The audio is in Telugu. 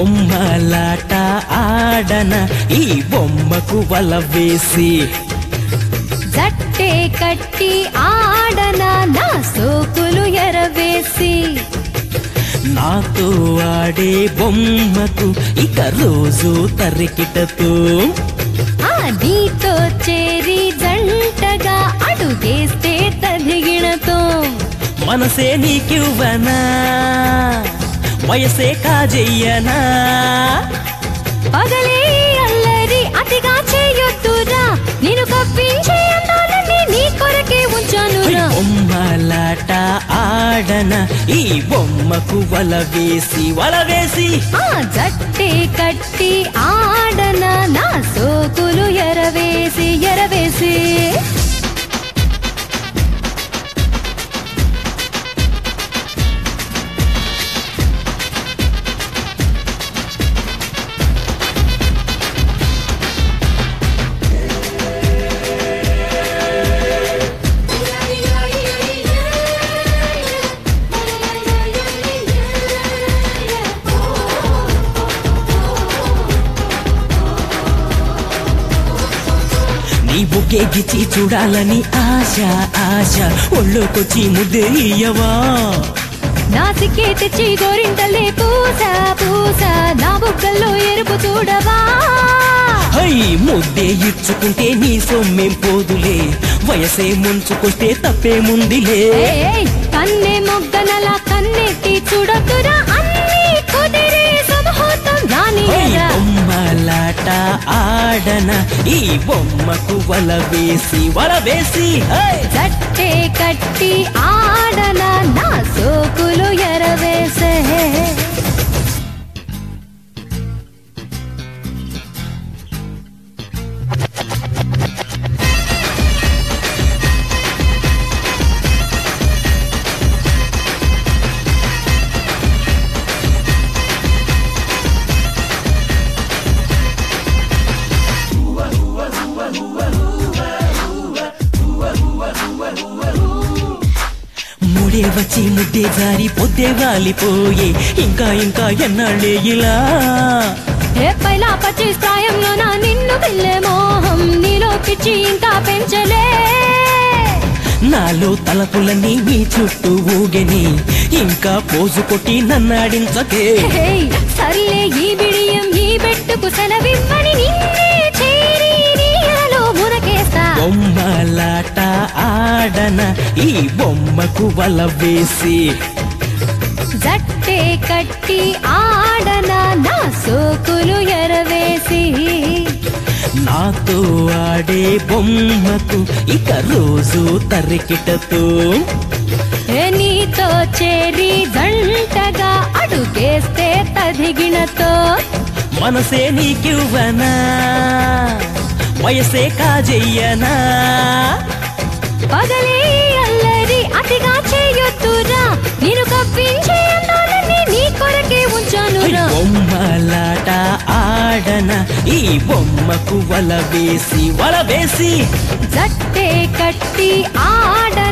బొమ్మలాట ఆడన ఈ బొమ్మకు వల వేసి జట్టే కట్టి ఆడన నా సోకులు ఎరవేసి నాతో ఆడే బొమ్మకు ఇక రోజు తరికిటతో ఆ నీతో చేరి జంటగా అడుగేస్తే తదిగిణతో మనసే నీకివ్వనా వయసే కాజెయ్యనా పగలే అల్లరి అతిగా చేయొద్దురా నేను కప్పించే అందాలని నీ కొరకే హై, ఉంచానురా బొమ్మలాట ఆడన ఈ బొమ్మకు వల వేసి వల వేసి ఆ జట్టే కట్టి ఆడన నా సోకులు ఎరవేసి ఎరవేసి నీ బుకే గిచ్చి చూడాలని ఆశ ఆశ ఒళ్ళోకొచ్చి ముద్దే ఇయ్యవా నాసికే తెచ్చి గోరింటలే పూస పూస నా బుగ్గల్లో ఎరుపు చూడవా హై ముద్దే ఇచ్చుకుంటే నీ సొమ్మేం పోదులే వయసే ముంచుకొస్తే తప్పేముందిలే ఏయ్, కన్నె మొగ్గనలా కన్నెత్తి చూడొద్దురా అన్ని కుదిరే శుభముహూర్తం హై, రానియరా బొమ్మలాట ఆడన ఈ బొమ్మకు వల వేసి వల వేసి హై! జట్టే కట్టి ఆడన నా సోకులు ఎరవేసే ముడే వచ్చి ముద్దే జారి పొద్దే వాలిపోయే ఇంకా ఇంకా ఎన్నాళ్ళే ఇలా ఏ పైలా పచ్చి ప్రాయంలో నా నిన్ను పిల్లే మోహం నీలో పిచ్చి ఇంకా పెంచలే నాలో తలపులన్నీ నీ చుట్టూ ఊగని ఇంకా పోజు కొట్టి నన్నాడించకే హేయ్, సర్లే ఈ బిడియం ఈ బెట్టుకు సెలవిమ్మని నిన్నే చేరి నీలో మునకేస్తా బొమ్మలాట ఆడన ఈ బొమ్మకు వల వేసి జట్టే కట్టి ఆడన నా సోకులు ఎరవేసి నాతో ఆడే బొమ్మకు ఇక రోజు తరికిటతో ఏ నీతో చేరి జంటగా అడుగేస్తే తదిగినతో మనసే నీకివ్వనా వయసే కాజెయ్యనా పగలే అల్లరి అతిగా చేయొద్దురా నేను కప్పించే అందాలని నీ కొరకే హై, ఉంచానురా బొమ్మలాట ఆడన ఈ బొమ్మకు వల వేసి వల వేసి జట్టే కట్టి ఆడన